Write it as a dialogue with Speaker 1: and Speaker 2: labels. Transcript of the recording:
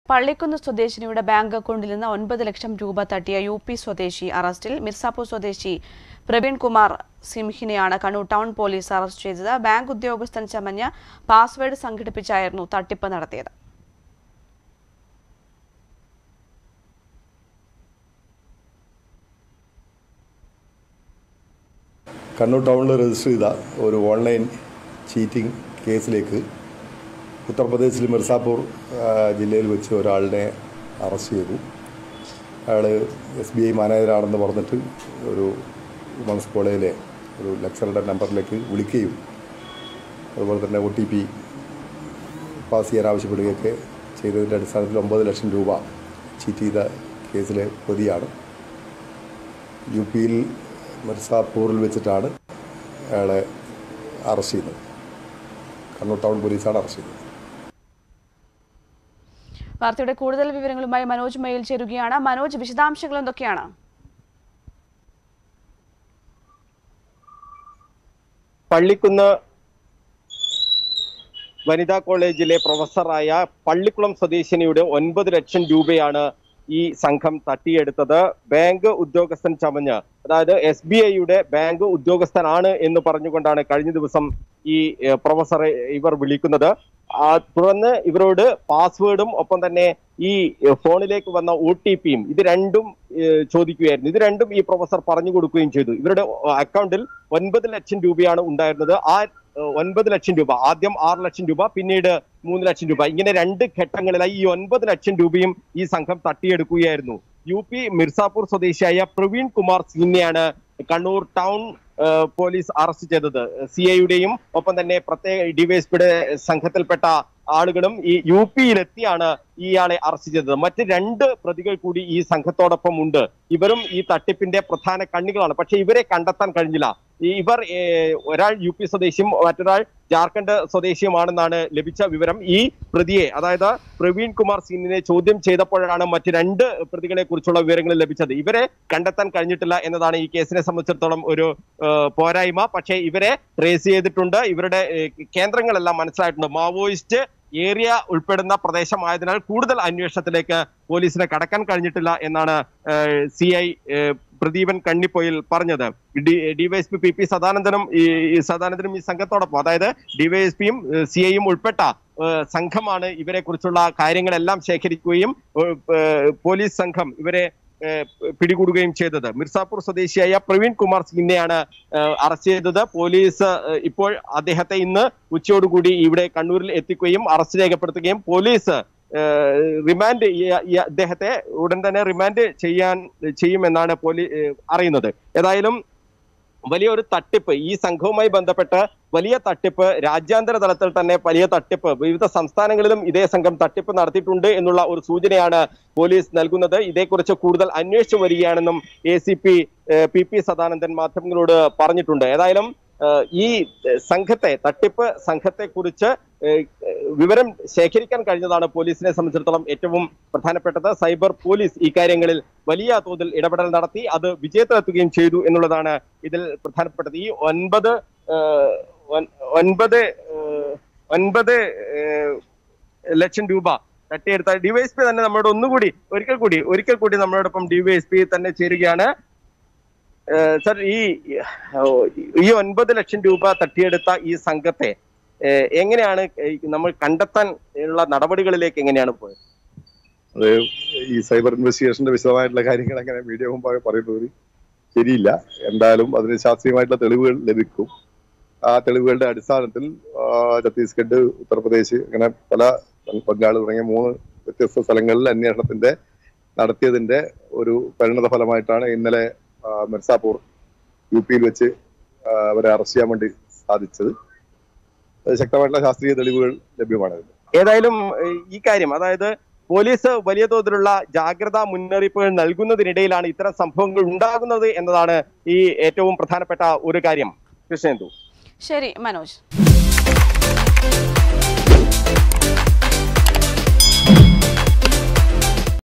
Speaker 1: Pallikkunnu സ്വദേശിനിയുടെ bank അക്കൗണ്ടിൽ നിന്ന് ഒൻപത് ലക്ഷം രൂപ തട്ടിയ യു പി സ്വദേശി അറസ്റ്റിൽ മിർസാപൂർ സ്വദേശി പ്രവീൺ കുമാർ സിംഹിനെയാണ് കണ്ണൂർ ടൗൺ പോലീസ് അറസ്റ്റ് ചെയ്തത് ബാങ്ക് ഉദ്യോഗസ്ഥൻ ചമഞ്ഞ പാസ്വേഡ് സംഘടിപ്പിച്ചായിരുന്നു തട്ടിപ്പ് നടത്തിയത്
Speaker 2: കണ്ണൂർ ടൗണിൽ രജിസ്റ്റർ ചെയ്ത ഒരു ഓൺലൈൻ ചീറ്റിംഗ് കേസിലേക്ക് ഉത്തർപ്രദേശിൽ മിർസാപൂർ ആ, ജില്ലയിൽ വെച്ച് ഒരാളിനെ അറസ്റ്റ് ചെയ്തു അയാൾ എസ് ബി ഐ മാനേജറാണെന്ന് പറഞ്ഞിട്ട് ഒരു വുമൺസ് കോളേജിലെ ഒരു ലെക്ചറുടെ നമ്പറിലേക്ക് വിളിക്കുകയും അതുപോലെ തന്നെ ഒ ടി പി പാസ് ചെയ്യാൻ ആവശ്യപ്പെടുകയൊക്കെ ചെയ്തതിൻ്റെ അടിസ്ഥാനത്തിൽ ഒമ്പത് ലക്ഷം രൂപ ചീറ്റ് ചെയ്ത കേസിലെ പ്രതിയാണ് യു പിയിൽ മിർസാപൂറിൽ വെച്ചിട്ടാണ് അയാളെ അറസ്റ്റ് ചെയ്യുന്നത് കണ്ണൂർ ടൗൺ പോലീസാണ് അറസ്റ്റ് ചെയ്തത്
Speaker 1: വാർത്തയുടെ കൂടുതൽ വിവരങ്ങളുമായി മനോജ് മെയിൽ ചേരുകയാണ് മനോജ് വിശദാംശങ്ങൾ എന്തൊക്കെയാണ്
Speaker 3: പള്ളിക്കുന്ന് വനിതാ കോളേജിലെ പ്രൊഫസറായ പള്ളിക്കുളം സ്വദേശിനിയുടെ ഒൻപത് ലക്ഷം രൂപയാണ് ഈ സംഘം തട്ടിയെടുത്തത് ബാങ്ക് ഉദ്യോഗസ്ഥൻ ചമഞ്ഞ് അതായത് എസ് ബി ഐയുടെ ബാങ്ക് ഉദ്യോഗസ്ഥനാണ് എന്ന് പറഞ്ഞുകൊണ്ടാണ് കഴിഞ്ഞ ദിവസം ഈ ഏഹ്, പ്രൊഫസറെ ഇവർ വിളിക്കുന്നത് ആ, തുടർന്ന് ഇവരോട് പാസ്വേഡും ഒപ്പം തന്നെ ഈ ഏഹ്, ഫോണിലേക്ക് വന്ന ഒ ടി പിയും ഇത് രണ്ടും ഏഹ്, ചോദിക്കുകയായിരുന്നു ഇത് രണ്ടും ഈ പ്രൊഫസർ പറഞ്ഞു കൊടുക്കുകയും ചെയ്തു ഇവരുടെ അക്കൗണ്ടിൽ ഒൻപത് ലക്ഷം രൂപയാണ് ഉണ്ടായിരുന്നത് ആ ഏഹ്, ഒൻപത് ലക്ഷം രൂപ ആദ്യം ആറ് ലക്ഷം രൂപ പിന്നീട് മൂന്ന് ലക്ഷം രൂപ ഇങ്ങനെ രണ്ട് ഘട്ടങ്ങളിലായി ഈ ഒൻപത് ലക്ഷം രൂപയും ഈ സംഘം തട്ടിയെടുക്കുകയായിരുന്നു യു പി മിർസാപൂർ സ്വദേശിയായ പ്രവീൺ കുമാർ സിംഗിനെയാണ് കണ്ണൂർ ടൗൺ ഏഹ്, പോലീസ് അറസ്റ്റ് ചെയ്തത് സി ഐയുടെയും ഒപ്പം തന്നെ പ്രത്യേക ഡിവൈഎസ്പിയുടെ സംഘത്തിൽപ്പെട്ട ആളുകളും ഈ യു പിയിലെത്തിയാണ് ഇയാളെ അറസ്റ്റ് ചെയ്തത് മറ്റ് രണ്ട് പ്രതികൾ കൂടി ഈ സംഘത്തോടൊപ്പം ഉണ്ട് ഇവരും ഈ തട്ടിപ്പിന്റെ പ്രധാന കണ്ണികളാണ് പക്ഷെ ഇവരെ കണ്ടെത്താൻ കഴിഞ്ഞില്ല ഈ ഇവർ ഏഹ്, ഒരാൾ യു പി സ്വദേശിയും മറ്റൊരാൾ ജാർഖണ്ഡ് സ്വദേശിയുമാണെന്നാണ് ലഭിച്ച വിവരം ഈ പ്രതിയെ അതായത് പ്രവീൺ കുമാർ സിംഗിനെ ചോദ്യം ചെയ്തപ്പോഴാണ് മറ്റ് രണ്ട് പ്രതികളെ കുറിച്ചുള്ള വിവരങ്ങൾ ലഭിച്ചത് ഇവരെ കണ്ടെത്താൻ കഴിഞ്ഞിട്ടില്ല എന്നതാണ് ഈ കേസിനെ സംബന്ധിച്ചിടത്തോളം ഒരു ഏഹ്, പോരായ്മ പക്ഷേ ഇവരെ ട്രേസ് ചെയ്തിട്ടുണ്ട് ഇവരുടെ ഏഹ്, കേന്ദ്രങ്ങളെല്ലാം മനസ്സിലായിട്ടുണ്ട് മാവോയിസ്റ്റ് ഏരിയ ഉൾപ്പെടുന്ന പ്രദേശമായതിനാൽ കൂടുതൽ അന്വേഷണത്തിലേക്ക് പോലീസിന് കടക്കാൻ കഴിഞ്ഞിട്ടില്ല എന്നാണ് സി ഐ പ്രദീപൻ കണ്ണിപ്പൊയിൽ പറഞ്ഞത് ഡി ഡിവൈഎസ്പി പി പി സദാനന്ദനും ഈ ഈ സദാനന്ദനും ഈ സംഘത്തോടൊപ്പം അതായത് ഡിവൈഎസ്പിയും സി ഐയും ഉൾപ്പെട്ട ഏഹ്, സംഘമാണ് ഇവരെ കുറിച്ചുള്ള കാര്യങ്ങളെല്ലാം ശേഖരിക്കുകയും ഏഹ്, ഏഹ്, പോലീസ് സംഘം ഇവരെ ഏഹ്, പിടികൂടുകയും ചെയ്തത് മിർസാപൂർ സ്വദേശിയായ പ്രവീൺ കുമാർ സിംഗിനെയാണ് ഏഹ്, അറസ്റ്റ് ചെയ്തത് പോലീസ് ഏഹ്, ഇപ്പോൾ അദ്ദേഹത്തെ ഇന്ന് ഉച്ചയോടുകൂടി ഇവിടെ കണ്ണൂരിൽ എത്തിക്കുകയും അറസ്റ്റ് രേഖപ്പെടുത്തുകയും പോലീസ് ഏഹ്, റിമാൻഡ് ഈ- ഈ അദ്ദേഹത്തെ ഉടൻ തന്നെ റിമാൻഡ് ചെയ്യാൻ ചെയ്യുമെന്നാണ് പോലീസ് അറിയുന്നത് ഏതായാലും വലിയൊരു തട്ടിപ്പ് ഈ സംഘവുമായി ബന്ധപ്പെട്ട് വലിയ തട്ടിപ്പ് രാജ്യാന്തര തലത്തിൽ തന്നെ വലിയ തട്ടിപ്പ് വിവിധ സംസ്ഥാനങ്ങളിലും ഇതേ സംഘം തട്ടിപ്പ് നടത്തിയിട്ടുണ്ട് എന്നുള്ള ഒരു സൂചനയാണ് പോലീസ് നൽകുന്നത് ഇതേക്കുറിച്ച് കൂടുതൽ അന്വേഷിച്ചു വരികയാണെന്നും A C P P P Sadanandan മാധ്യമങ്ങളോട് പറഞ്ഞിട്ടുണ്ട് ഏതായാലും ഏഹ്, ഈ ഏഹ്, സംഘത്തെ തട്ടിപ്പ് സംഘത്തെ കുറിച്ച് വിവരം ശേഖരിക്കാൻ കഴിഞ്ഞതാണ് പോലീസിനെ സംബന്ധിച്ചിടത്തോളം ഏറ്റവും പ്രധാനപ്പെട്ടത് സൈബർ പോലീസ് ഈ കാര്യങ്ങളിൽ വലിയ തോതിൽ ഇടപെടൽ നടത്തി അത് വിജയത്തിലെത്തുകയും ചെയ്തു എന്നുള്ളതാണ് ഇതിൽ പ്രധാനപ്പെട്ടത് ഈ ഒൻപത് ഏഹ്, ഒൻ- ഒൻപത് ഏഹ്, ഒൻപത് ഏഹ്, ലക്ഷം രൂപ തട്ടിയെടുത്ത ഡിവൈഎസ്പി തന്നെ നമ്മളോട് ഒന്നുകൂടി ഒരിക്കൽ കൂടി ഒരിക്കൽ കൂടി നമ്മളോടൊപ്പം ഡിവൈഎസ്പി തന്നെ ചേരുകയാണ് ഏഹ്, സർ ഈ ഈ ഒൻപത് ലക്ഷം രൂപ തട്ടിയെടുത്ത ഈ സംഘത്തെ ഏഹ്, എങ്ങനെയാണ് ഈ നമ്മൾ കണ്ടെത്താൻ ഉള്ള നടപടികളിലേക്ക് എങ്ങനെയാണ് പോയത്
Speaker 2: അത് ഈ സൈബർ ഇൻവെസ്റ്റിഗേഷന്റെ വിശദമായിട്ടുള്ള കാര്യങ്ങൾ അങ്ങനെ മീഡിയ മുമ്പാകെ പറയുന്നത് ശരിയില്ല എന്തായാലും അതിന് ശാസ്ത്രീയമായിട്ടുള്ള തെളിവുകൾ ലഭിക്കും ആ തെളിവുകളുടെ അടിസ്ഥാനത്തിൽ ആ, ഛത്തീസ്ഗഡ് ഉത്തർപ്രദേശ് അങ്ങനെ പല ബംഗാൾ തുടങ്ങിയ മൂന്ന് വ്യത്യസ്ത സ്ഥലങ്ങളിൽ അന്വേഷണത്തിന്റെ നടത്തിയതിന്റെ ഒരു പരിണത ഫലമായിട്ടാണ് ഇന്നലെ ആ, മിർസാപൂർ യു പിയിൽ വെച്ച് ആ, അവരെ അറസ്റ്റ് ചെയ്യാൻ വേണ്ടി സാധിച്ചത് അത് ശക്തമായിട്ടുള്ള ശാസ്ത്രീയ തെളിവുകൾ ലഭ്യമാണ് ഇതിന്.
Speaker 3: ഏതായാലും ഏഹ്, ഈ കാര്യം അതായത് പോലീസ് വലിയ തോതിലുള്ള ജാഗ്രതാ മുന്നറിയിപ്പുകൾ നൽകുന്നതിനിടയിലാണ് ഇത്തരം സംഭവങ്ങൾ ഉണ്ടാകുന്നത് എന്നതാണ് ഈ ഏറ്റവും പ്രധാനപ്പെട്ട ഒരു കാര്യം കൃഷ്ണേന്ദു
Speaker 1: ശരി മനോജ്